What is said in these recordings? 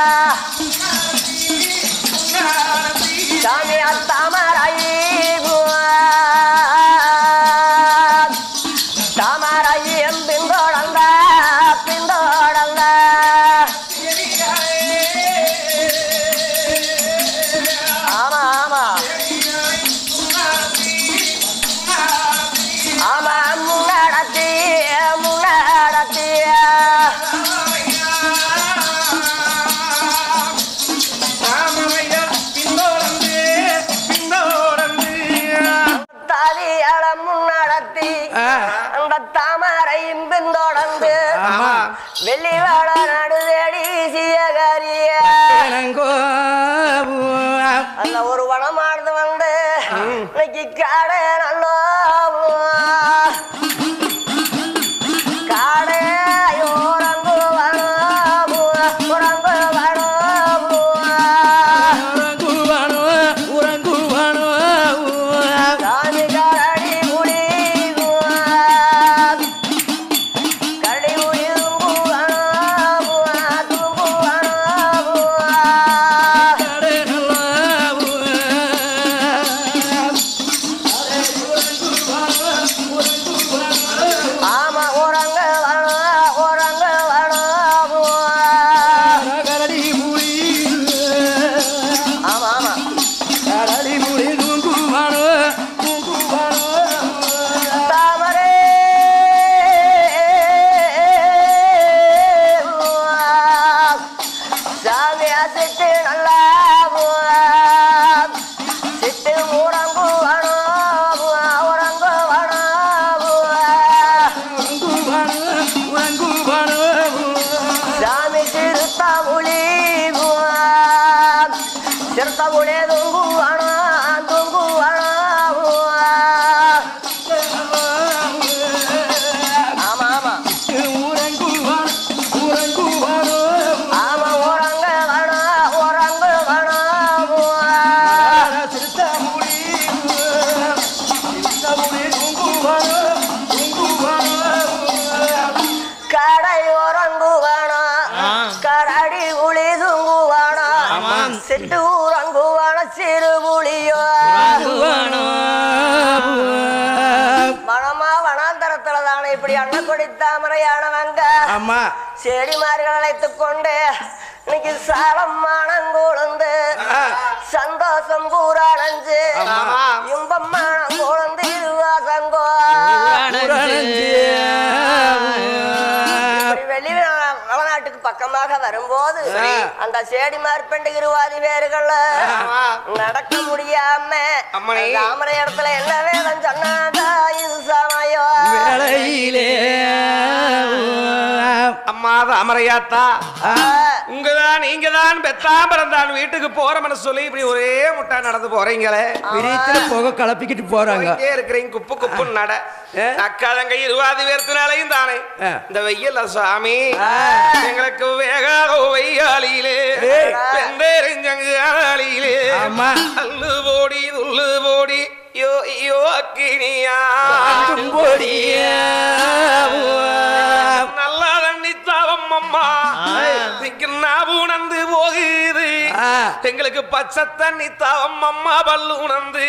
சாமி தாமரை தாமரை பின்தொடர்ந்த பின்தொடர்ந்த ஆமா ஆமா ஆமா முன்னடத்தி முன்னடத்தி ராமமையா பின்னோடந்து பின்னோடந்து தாலியால முன்னடத்தி ஆ. அந்த தாமரையும் பின்தொடர்ந்து ஆமா. வெள்ளிவாழ நடு தேடி சியகரிய எனங்கோ அந்த ஒரு வனமானது வந்து இன்னைக்கு காடே நல்லோ காடே ஓரங்கு வனம் உறங்கு வனம் உறங்குவானோ உறங்குவானோ சாமி கரடி முடி கரடி முடி துங்குவனம் துங்குவனம் ஆமா உறங்க வனம் உறங்க வனம் கரடி புலி ஆமா ஆமா கரடி புலி தூங்குவானோ தூங்குவானோ தாமரை சாமியா சிட்டு நல்லா சிட்டு உறங்கு வனம் உறங்கு வனம் உறங்குவானோ உறங்குவானோ சாமி சிறுத்தாமுளி சிறுத்தாமுளே தொங்குவானா தொங்குவானா ஆமா ஆமா உறங்குவானோ உறங்குவானோ ஆமா உறங்க வேணா உறங்க வேணா சிறுத்தாமுடி சிறுத்தாமுடி தூங்குவானோ தூங்குவானோ கடை உறங்குவானா கரடி உளி தூங்குவானா சிட்டு உறங்குவானா சிறு புலியோ வனமா வனாந்தரத்துல தானே இப்படி அன்னக்கொடி தாமரையானவங்க அம்மா செடிமார்கள் அழைத்துக் கொண்டு இன்னைக்கு சாலம் மனங்கொழுந்து ஆ. சந்தோஷம் பூரானஞ்சு இன்பம் மனங்கொழுந்து இதுவாசங்கோ இப்படி வெளி வளநாட்டுக்கு பக்கமாக வரும்போது அந்த சேடி மார்பண்டு இருவாதி பேர்கள் நடக்க முடியாம அம்மனே. தாமரை இடத்துல என்ன வேதம் சொன்னாதா இது சமயம் வேளையிலே அம்மா அமரையாத்தா உங்கதான் நீங்க தான் பெத்தாம்பரம் வீட்டுக்கு போற மனசு சொல்லி இப்படி ஒரே முட்டா நடந்து போறீங்களே விரியத்துல புகை கலப்பிக்கிட்டு போறாங்க போயிட்டே இருக்கிறீங்க குப்பு குப்பு நட அக்கா தங்க இருவாதி பேர்த்தினாலையும் தானே ஆ. இந்த வெயில்ல சாமி எங்களுக்கு வேகாத வெய்யாலியிலே ஏய். வெந்தெறிஞ்சங்காலியிலே ஆமா. அல்லு போடி துள்ளு போடி யோ யோ அக்கினியா நல்லா தண்ணி தாவம் அம்மா நான் உணர்ந்து போகுது ஆ. எங்களுக்கு பச்சை தண்ணி தாவம் அம்மா பல்லு உணர்ந்து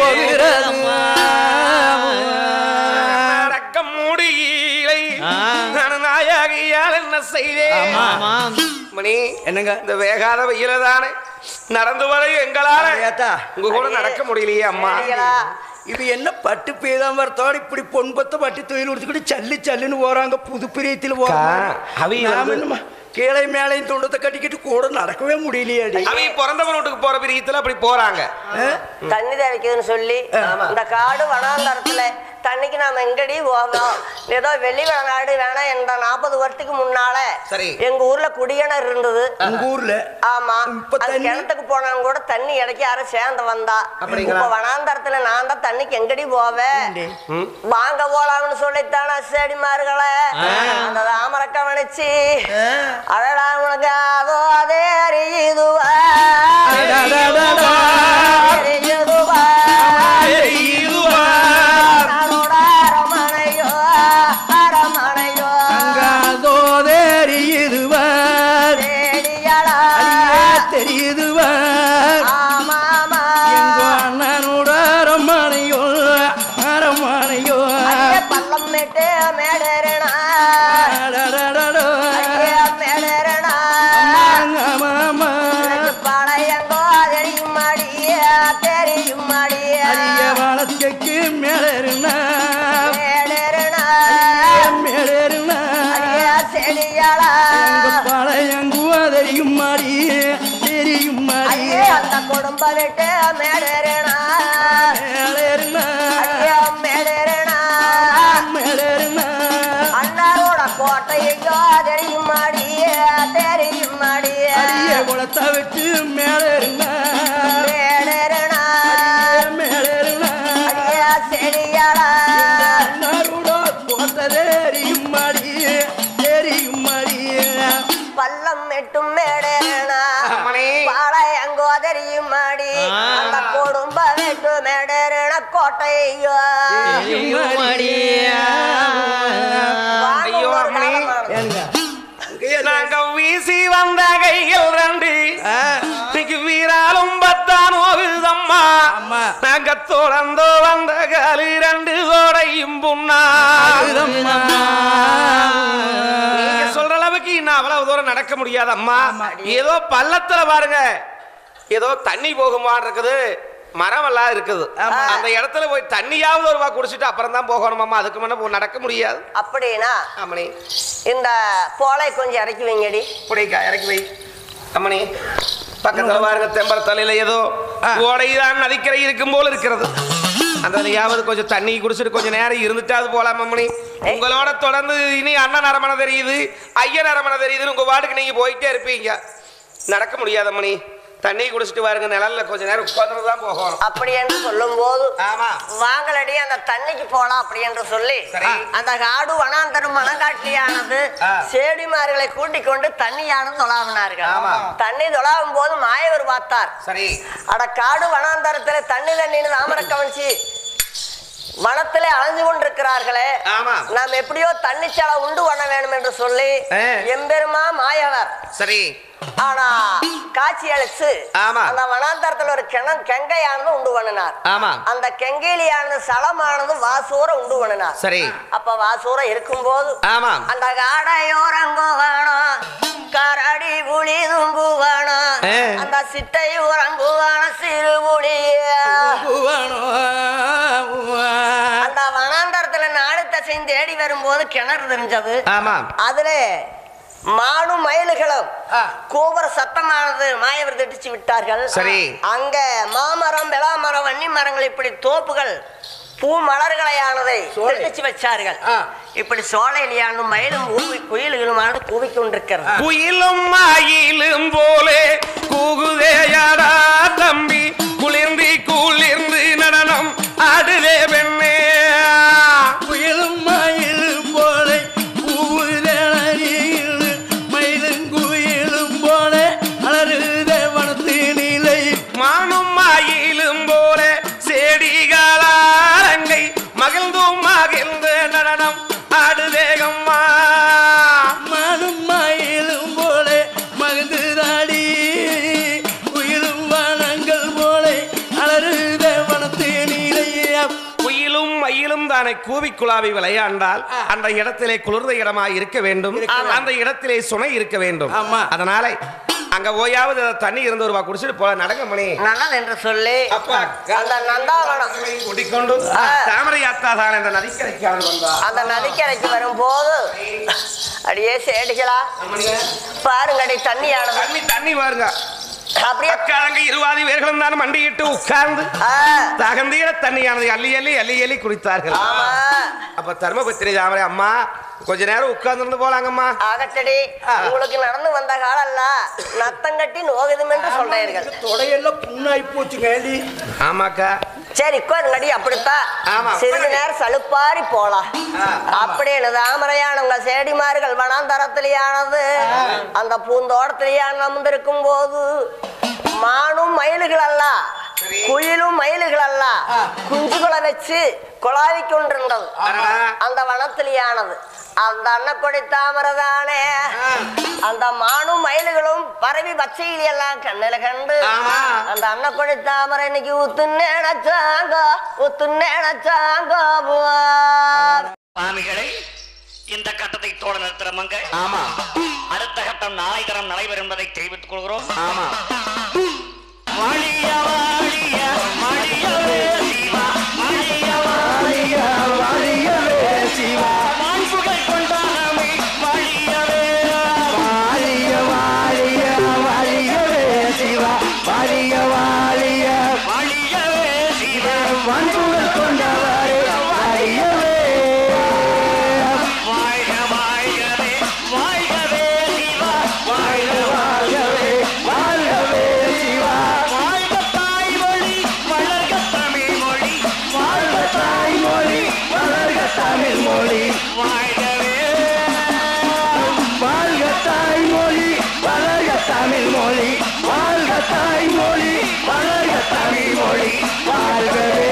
நடக்க முடியலை நான் நாயகியால் என்ன செய்வேன் மணி என்னங்க இந்த வேகாத வெயில தானே நடந்து வர எங்களால ஏத்தா உங்க கூட நடக்க முடியலையே அம்மா சரிங்களா? இது என்ன பட்டு பீதாம்பரத்தோட இப்படி பொன்பத்த பட்டு தொழில் உடுத்துக்கிட்டு சல்லு சல்லுன்னு போறாங்க புது பிரியத்தில் போறாங்க அவி நாம வந்து- என்னம்மா கீழே மேலையும் துண்டத்தை கட்டிக்கிட்டு கூட நடக்கவே முடியலையாடி அவங்க பிறந்தவன் வீட்டுக்கு போற பிரியத்துல அப்படி போறாங்க தண்ணி தேவைக்குதுன்னு சொல்லி இந்த காடு வனாந்தரத்துல தண்ணிக்கு நாம எங்கடி போவோம் ஏதோ வெள்ளி நாடு வேணா என்ற நாற்பது வருஷத்துக்கு முன்னால சரி. எங்க ஊர்ல குடியணர் இருந்தது உங்க ஊர்ல ஆமா இப்ப அது தண்ணி- கிணத்துக்கு போனாலும் கூட தண்ணி இடைக்கு யாரும் சேர்ந்து வந்தா அப்படிங்களா? இப்ப வனாந்தரத்துல நான் தான் தண்ணிக்கு எங்கடி போவேன் வாங்க போலாம்னு சொல்லித்தானா செடிமார்களே அந்த தாமரை கவனிச்சு அழடா உனக்கு அதோ அதே அறியுதுவா அறியுதுவா நாளோட அரமனையோ அரமனையோ அங்காதோ தெரியுதுவா தேடியடா அடி தெரியுதுவா ஆமாமா எங்கோ அண்ணனோட அரமனையோ அரமனையோ ஐய பள்ளம் மேட்டு மேடறனா அடடடடோ. ஐய மேடறனா மாமா பழையங்கோ தெரியும் மாடிய தெரியும் மாடிய அரிய வளர்ச்சிக்கு மேலேருனா மேடறனா மேலேருனா ஐய செடியாளா எங்க பழையங்குவ தெரியும் மாடி தெரியும் மாடி ஐய அந்த குடும்ப விட்டு மேடறனா மேலேருனா ஐய மேடறனா மேலேருனா அண்ணாரோட கோட்டையோ தெரியும் மாடிய தெரியும் மாடிய அரிய குளத்தை விட்டு மேலேருனா மேடறனா மேலேருனா ஐய செடியாளா அண்ணாரோட கோட்டை தெரியும் மாடி தெரியும் மாடி பள்ளம் மெட்டும் மேடேனா அம்மணி. பாளையங்கோ தெரியும் மாடி ஆ. அந்த குடும்ப வெட்டு மேடேன கோட்டையோ தெரியும் மாடி வாங்க ஐயோ, ஒரு அம்மணி. காலமானது. ஏங்க நாங்க வீசி வந்த கைகள் ரெண்டு இன்னைக்கு வீராலும் பத்தான் ஓகுதம்மா அம்மா. நாங்க தொடர்ந்து வந்த காலு ரெண்டு தோடையும் புண்ணா நீங்க சொல்ற அளவுக்கு இன்னும் அவ்வளவு தூரம் நடக்க முடியாது அம்மா ஏதோ பள்ளத்துல பாருங்க ஏதோ தண்ணி போகுமான்னு இருக்குது மரம் எல்லாம் இருக்குது அந்த இடத்துல போய் தண்ணியாவது ஒரு வா குடிச்சிட்டு அப்புறம் தான் போகணும் அம்மா அதுக்கு முன்ன போ- நடக்க முடியாது அப்படின்னா அம்மணி இந்த போலை கொஞ்சம் இறக்கி வைங்கடி புடிக்கா இறக்கி வை அம்மணி பக்கத்துல பாருங்க தெம்பர தலையில ஏதோ ஓடைதான் நதிக்கரை இருக்கும் போல இருக்கிறது அந்த யாவது கொஞ்சம் தண்ணி குடிச்சிட்டு கொஞ்சம் நேரம் இருந்துட்டு அது போலாம் அம்மணி உங்களோட தொடர்ந்து இனி அண்ணன் அரமனை தெரியுது ஐயன் அரமனை தெரியுதுன்னு உங்க வாட்டுக்கு நீங்க போயிட்டே இருப்பீங்க நடக்க முடியாது அம்மணி தண்ணி குடிச்சிட்டு பாருங்க நிழல்ல கொஞ்ச நேரம் உட்கார்ந்துட்டு தான் போகணும் அப்படி என்று சொல்லும் போது ஆமா வாங்கலடி அந்த தண்ணிக்கு போலாம் அப்படி என்று சொல்லி சரி. அந்த காடு வனாந்தரம் மனக்காட்சியானது ஆ. சேடிமார்களை கூட்டிக் கொண்டு தண்ணியானது தொலாவினார்கள் ஆமா. தண்ணி தொலாவும் போது மாயவர் பார்த்தார் சரி அட காடு வனாந்தரத்துல தண்ணி தண்ணின்னு தாமரை கவனிச்சு வனத்திலே அலைஞ்சு கொண்டிருக்கிறார்களே ஆமா. நாம் எப்படியோ தண்ணிச்சாலை உண்டு பண்ண வேண்டும் என்று சொல்லி ஆ. எம்பெருமா மாயவர் சரி ஆனா காட்சி அளிச்சு ஆமா. அந்த வனாந்தரத்துல ஒரு கிணம் கெங்கையானது உண்டு பண்ணினார் ஆமா அந்த கெங்கையிலியானது சலமானது வாசூர உண்டு பண்ணினார் சரி அப்ப வாசூர இருக்கும்போது ஆமா அந்த காடையோரங்கோ வேணும் கரடி புலி தும்பு வேணும் ஆ. அந்த சிட்டை உறங்கு வேணும் சிறு புலியா அந்த வனாந்தரத்துல நாடு தசையும் தேடி வரும்போது கிணறு தெரிஞ்சது ஆமா அதுல மானும் மயில்களும் கோபுர சத்தமானது மாயவர் திட்டிச்சு விட்டார்கள் சரி. அங்க மாமரம் விளாமரம் வன்னி மரங்கள் இப்படி தோப்புகள் பூ மலர்களையானதை சோலை. திட்டிச்சு வச்சார்கள் ஆ. இப்படி சோலையிலான மயிலும் ஊவி குயில்களுமானது கூவிக்கொண்டிருக்கிறது குயிலும் மயிலும் போலே கூகுதேயாடா தம்பி குளிர்ந்து குளிர்ந்து நடனம் ஆடுதே பெண்ணே குயிலும் மயிலும் போல பூவுதேனில் மயிலும் குயிலும் போல அலறுதே வனத்து நிலை மானும் மயிலும் போலே செடிகளாரங்கை மகிழ்ந்தும் மகிழ்ந்து நடனம் ஆடுதேகம்மா மனும் மயிலும் போல மகிழ்ந்துதாடி குயிலும் வனங்கள் போல அலறுதே வனத்து நிலை குயிலும் மயிலும் தானே கூவி குழாவி விளையாண்டால் அந்த இடத்திலே குளிர்ந்த இடமாய் இருக்க வேண்டும் அந்த இடத்திலே சுனை இருக்க வேண்டும் ஆமா. அதனால அங்க ஓயாவது தண்ணி இருந்து ஒரு வா குடிச்சிட்டு போல நடங்க மணி நல்லது என்று சொல்லி அப்பா அந்த நந்தாவனம் கூட்டிக்கொண்டு ஆ. தாமரை யாத்தாதான் என்ற நதிக்கரைக்காக வந்தா அந்த நதிக்கரைக்கு வரும்போது அடியே சேடிகளா பாருங்கடி தண்ணியானது தண்ணி தண்ணி பாருங்க அப்படியே அக்காரங்க இருவாதி பேர்களும் தான் மண்டியிட்டு உட்கார்ந்து ஆ, தகுந்தீர தண்ணியானது அள்ளி அள்ளி அள்ளி அள்ளி குடித்தார்கள் ஆமா அப்ப தர்மபத்திரி தாமரை அம்மா கொஞ்ச நேரம் உட்கார்ந்து போலாங்கம்மா ஆகட்டடி உங்களுக்கு நடந்து வந்த காலல்ல நத்தம் கட்டி நோகுதும் என்று சொல்றீர்கள் தொடையெல்லாம் புண்ணாய் போச்சுங்க ஏண்டி? ஆமாக்கா சரி உட்காருங்கடி அப்படித்தான் ஆமா, சிறிது உட்காருங்க. நேரம் சலுப்பாரி போலாம் ஆ, அப்படின்னு தாமரையானவங்க செடிமார்கள் வனாந்தரத்திலேயானது அந்த பூந்தோட்டத்திலேயான அமர்ந்திருக்கும் போது மானும் மயில்கள் அல்ல சரி குயிலும் மயில்கள் எல்லாம் குஞ்சுகளை வச்சு குழாவி கொண்டிருந்தது அடடா. அந்த வனத்திலேயானது அந்த அன்னக்கொடி தாமரதானே அந்த மானும் மயில்களும் பரவி பச்சையில எல்லாம் கண்ணில கண்டு ஆமா. அந்த அன்னக்கொடி தாமரை இன்னைக்கு உத்து நினைச்சாங்க உத்து நினைச்சாங்க சுவாமிகளை இந்த கட்டத்தை தோட நிறுத்துறமங்க ஆமா அடுத்த கட்டம் நாளை தரம் நடைபெறும் என்பதை தெரிவித்துக் கொள்கிறோம் ஆமா வாழிய வாழிய வாழியவே சிவா வாழிய வாழிய வாழியவே சிவா வான்புகழ் கொண்டாடமே வாழியவே வாழிய வாழிய வாழியவே சிவா வாழிய வாழிய வாழியவே சிவா வன்புகள் கொண்டவரே வாழியவே வாழ்க வாழ்கவே வாழ்கவே சிவா வாழ்க வாழ்கவே வாழ்கவே சிவா வாழ்க தாய்மொழி வளர்க தமிழ் மொழி வாழ்க தாய்மொழி வளர்க தமிழ் மொழி வாழ்கவே வாழ்க தாய்மொழி வளர்க தமிழ் மொழி வாழ்க தாய்மொழி வளர்க தமிழ் மொழி வாழ்கவே